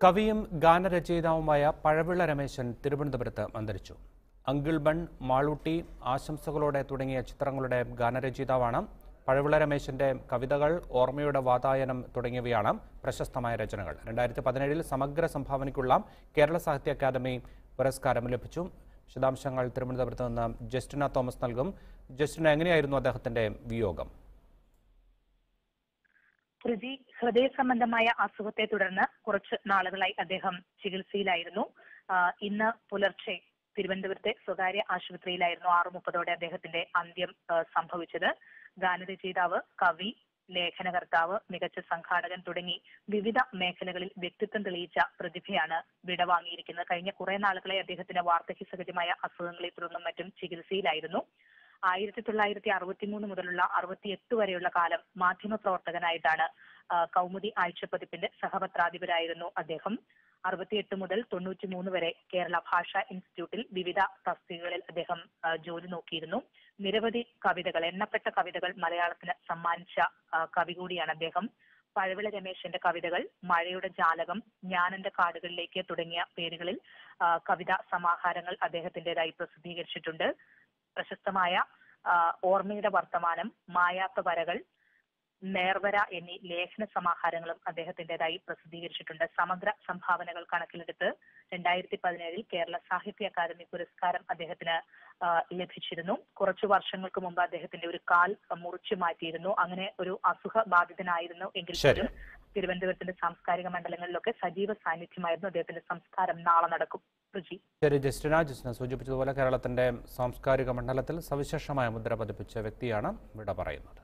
കവിയും ഗാനരചയിതാവുമായ പഴവിള രമേശൻ തിരുവനന്തപുരത്ത് അന്തരിച്ചു അങ്കിൾ ബൺ മാളൂട്ടി ആശംസകളോടെ തുടങ്ങിയ ചിത്രങ്ങളുടെ ഗാനരചയിതാവാണ് പഴവിള രമേശന്റെ കവിതകൾ ഓർമ്മയുടെ വാതായനം തുടങ്ങിയവയാണ് പ്രശസ്തമായ രചനകൾ രണ്ടായിരത്തി പതിനേഴിൽ സമഗ്ര സംഭാവനയ്ക്കുള്ള കേരള സാഹിത്യ അക്കാദമി പുരസ്കാരം ലഭിച്ചു വിശദാംശങ്ങൾ തിരുവനന്തപുരത്ത് നിന്ന് ജസ്റ്റിന തോമസ് നൽകും ജസ്റ്റിന എങ്ങനെയായിരുന്നു അദ്ദേഹത്തിന്റെ വിയോഗം ധൃതി ഹൃദയ സംബന്ധമായ അസുഖത്തെ തുടർന്ന് കുറച്ച് നാളുകളായി അദ്ദേഹം ചികിത്സയിലായിരുന്നു ആ, ഇന്ന് പുലർച്ചെ തിരുവനന്തപുരത്തെ സ്വകാര്യ ആശുപത്രിയിലായിരുന്നു ആറു മുപ്പതോടെ അദ്ദേഹത്തിന്റെ അന്ത്യം ആ, സംഭവിച്ചത് ഗാനരചയിതാവ് കവി ലേഖനകർത്താവ് മികച്ച സംഘാടകൻ തുടങ്ങി വിവിധ മേഖലകളിൽ വ്യക്തിത്വം തെളിയിച്ച പ്രതിഭയാണ് വിടവാങ്ങിയിരിക്കുന്നത് കഴിഞ്ഞ കുറെ നാളുകളെ അദ്ദേഹത്തിന് വാർദ്ധക്യ സഹജമായ അസുഖങ്ങളെ തുടർന്നും മറ്റും ചികിത്സയിലായിരുന്നു ആയിരത്തി തൊള്ളായിരത്തി അറുപത്തിമൂന്ന് മുതലുള്ള അറുപത്തിയെട്ട് വരെയുള്ള കാലം മാധ്യമ പ്രവർത്തകനായിട്ടാണ് ആ, കൗമുദി ആഴ്ചപ്പതിപ്പിന്റെ സഹപത്രാധിപരായിരുന്നു അദ്ദേഹം അറുപത്തിയെട്ട് മുതൽ തൊണ്ണൂറ്റി മൂന്ന് വരെ കേരള ഭാഷാ ഇൻസ്റ്റിറ്റ്യൂട്ടിൽ വിവിധ തസ്തികകളിൽ അദ്ദേഹം ആ, ജോലി നോക്കിയിരുന്നു നിരവധി കവിതകൾ എണ്ണപ്പെട്ട കവിതകൾ മലയാളത്തിന് സമ്മാനിച്ച ആ, കവി കൂടിയാണ് അദ്ദേഹം പഴവിള രമേശന്റെ കവിതകൾ മഴയുടെ ജാലകം ഞാനെന്റെ കാടുകളിലേക്ക് തുടങ്ങിയ പേരുകളിൽ ആ, കവിതാ സമാഹാരങ്ങൾ അദ്ദേഹത്തിന്റേതായി പ്രസിദ്ധീകരിച്ചിട്ടുണ്ട് പ്രശസ്തമായ ആ, ഓർമ്മയുടെ വർത്തമാനം മായാത്ത വരകൾ നേർവര എന്നീ ലേഖന സമാഹാരങ്ങളും അദ്ദേഹത്തിന്റേതായി പ്രസിദ്ധീകരിച്ചിട്ടുണ്ട് സമഗ്ര സംഭാവനകൾ കണക്കിലെടുത്ത് രണ്ടായിരത്തി പതിനേഴിൽ കേരള സാഹിത്യ അക്കാദമി പുരസ്കാരം അദ്ദേഹത്തിന് ആ, ലഭിച്ചിരുന്നു കുറച്ചു വർഷങ്ങൾക്ക് മുമ്പ് അദ്ദേഹത്തിന്റെ ഒരു കാൽ മുറിച്ചു മാറ്റിയിരുന്നു അങ്ങനെ ഒരു അസുഖ ബാധിതനായിരുന്നു എങ്കിൽ ശരി. പോലും തിരുവനന്തപുരത്തിന്റെ സാംസ്കാരിക മണ്ഡലങ്ങളിലൊക്കെ സജീവ സാന്നിധ്യമായിരുന്നു അദ്ദേഹത്തിന്റെ സംസ്കാരം നാളെ നടക്കും രുചി ശരി ജസ്റ്റിന ജസ്റ്റിന സൂചിപ്പിച്ചതുപോലെ കേരളത്തിന്റെ സാംസ്കാരിക മണ്ഡലത്തിൽ സവിശേഷമായ മുദ്ര പതിപ്പിച്ച വ്യക്തിയാണ് വിട പറയുന്നത്